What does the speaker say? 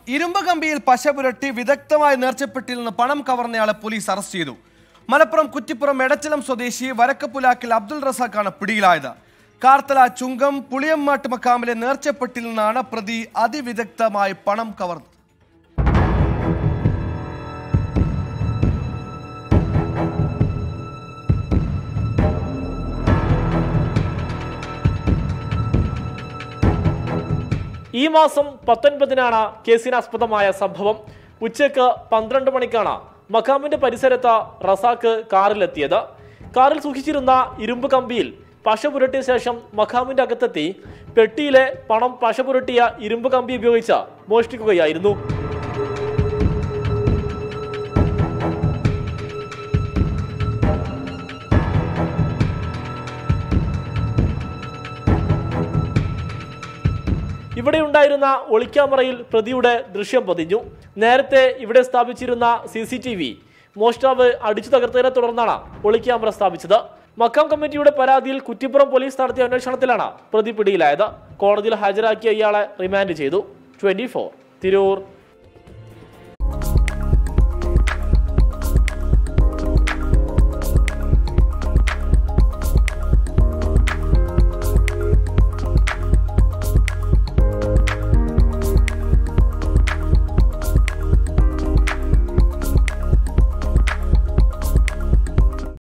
ഇരുമ്പ് കമ്പിയിൽ പശ പുരട്ടി വിദഗ്ധമായ നേർച്ചപ്പെട്ടിൽ നിന്ന് പണം കവർന്നയാളെ പോലീസ് അറസ്റ്റ് ചെയ്തു മലപ്പുറം കുറ്റിപ്പുറം എടച്ചലം സ്വദേശി വരക്കപ്പുലാക്കിൽ അബ്ദുൾ റസാഖാണ് പിടിയിലായത് കാർത്തല ചുങ്കം പുളിയമ്മാട്ട് മക്കാമിലെ നേർച്ചപ്പെട്ടിൽ നിന്നാണ് പ്രതി അതിവിദഗ്ധമായി പണം കവർന്നത് ഈ മാസം പത്തൊൻപതിനാണ് കേസിനാസ്പദമായ സംഭവം ഉച്ചയ്ക്ക് പന്ത്രണ്ട് മണിക്കാണ് മക്കാമിന്റെ പരിസരത്ത് റസാക്ക് കാറിലെത്തിയത് കാറിൽ സൂക്ഷിച്ചിരുന്ന ഇരുമ്പ് കമ്പിയിൽ പശ പുരട്ടിയ ശേഷം മഖാമിന്റെ അകത്തെത്തി പെട്ടിയിലെ പണം പശ പുരട്ടിയ ഇരുമ്പ് കമ്പി ഉപയോഗിച്ച് മോഷ്ടിക്കുകയായിരുന്നു ഇവിടെ ഉണ്ടായിരുന്ന ഒളിക്യാമറയിൽ പ്രതിയുടെ ദൃശ്യം പതിഞ്ഞു നേരത്തെ ഇവിടെ സ്ഥാപിച്ചിരുന്ന സി സി ടി വി മോഷ്ടാവ് അടിച്ചു തകർത്തതിനെ തുടർന്നാണ് ഒളിക്യാമറ സ്ഥാപിച്ചത് മക്കാം കമ്മിറ്റിയുടെ പരാതിയിൽ കുറ്റിപ്പുറം പോലീസ് നടത്തിയ അന്വേഷണത്തിലാണ് പ്രതി പിടിയിലായത് കോടതിയിൽ ഹാജരാക്കിയ ഇയാളെ റിമാൻഡ് ചെയ്തു ട്വന്റി തിരൂർ